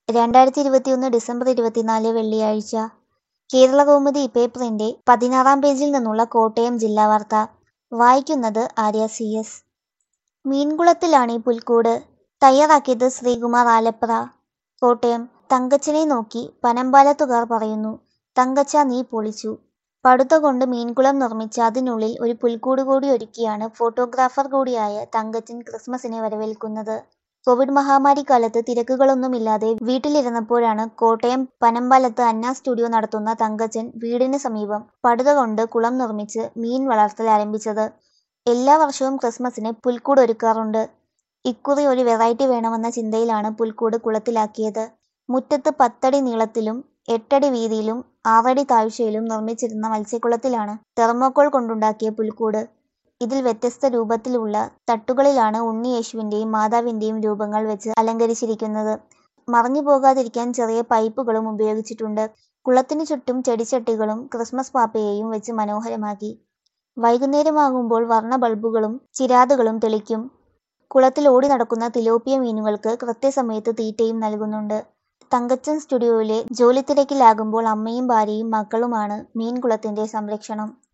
രണ്ടായിരത്തി ഇരുപത്തിയൊന്ന് ഡിസംബർ ഇരുപത്തിനാല് വെള്ളിയാഴ്ച കേരളകൗമുദി പേപ്പറിന്റെ പതിനാറാം പേജിൽ നിന്നുള്ള കോട്ടയം ജില്ലാ വാർത്ത വായിക്കുന്നത് ആര്യ സി എസ് മീൻകുളത്തിലാണ് ഈ പുൽക്കൂട് തയ്യാറാക്കിയത് ശ്രീകുമാർ ആലപ്ര കോട്ടയം തങ്കച്ചനെ നോക്കി പനമ്പാലത്തുകാർ പറയുന്നു തങ്കച്ച നീ പൊളിച്ചു പടുത കൊണ്ട് മീൻകുളം നിർമ്മിച്ച് അതിനുള്ളിൽ ഒരു പുൽക്കൂട് കൂടി ഒരുക്കിയാണ് ഫോട്ടോഗ്രാഫർ കൂടിയായ തങ്കച്ചൻ ക്രിസ്മസിനെ വരവേൽക്കുന്നത് കോവിഡ് മഹാമാരി കാലത്ത് തിരക്കുകളൊന്നുമില്ലാതെ വീട്ടിലിരുന്നപ്പോഴാണ് കോട്ടയം പനമ്പാലത്ത് അന്ന സ്റ്റുഡിയോ നടത്തുന്ന തങ്കച്ചൻ വീടിന് സമീപം പടുത കൊണ്ട് കുളം നിർമ്മിച്ച് മീൻ വളർത്തൽ ആരംഭിച്ചത് എല്ലാ വർഷവും ക്രിസ്മസിന് പുൽക്കൂട് ഒരുക്കാറുണ്ട് ഇക്കുറി ഒരു വെറൈറ്റി വേണമെന്ന ചിന്തയിലാണ് പുൽക്കൂട് കുളത്തിലാക്കിയത് മുറ്റത്ത് പത്തടി നീളത്തിലും എട്ടടി വീതിയിലും ആറടി താഴ്ചയിലും നിർമ്മിച്ചിരുന്ന മത്സ്യക്കുളത്തിലാണ് തെർമോക്കോൾ കൊണ്ടുണ്ടാക്കിയ പുൽക്കൂട് ഇതിൽ വ്യത്യസ്ത രൂപത്തിലുള്ള തട്ടുകളിലാണ് ഉണ്ണിയേശുവിന്റെയും മാതാവിന്റെയും രൂപങ്ങൾ വെച്ച് അലങ്കരിച്ചിരിക്കുന്നത് മറഞ്ഞു പോകാതിരിക്കാൻ ചെറിയ പൈപ്പുകളും ഉപയോഗിച്ചിട്ടുണ്ട് കുളത്തിനു ചുറ്റും ചെടിച്ചട്ടികളും ക്രിസ്മസ് പാപ്പയെയും വെച്ച് മനോഹരമാക്കി വൈകുന്നേരമാകുമ്പോൾ വർണ്ണ ബൾബുകളും ചിരാതുകളും തെളിക്കും കുളത്തിൽ ഓടി നടക്കുന്ന തിലോപ്പിയ മീനുകൾക്ക് കൃത്യസമയത്ത് തീറ്റയും നൽകുന്നുണ്ട് തങ്കച്ചൻ സ്റ്റുഡിയോയിലെ ജോലിത്തിരക്കിലാകുമ്പോൾ അമ്മയും ഭാര്യയും മക്കളുമാണ് മീൻകുളത്തിന്റെ സംരക്ഷണം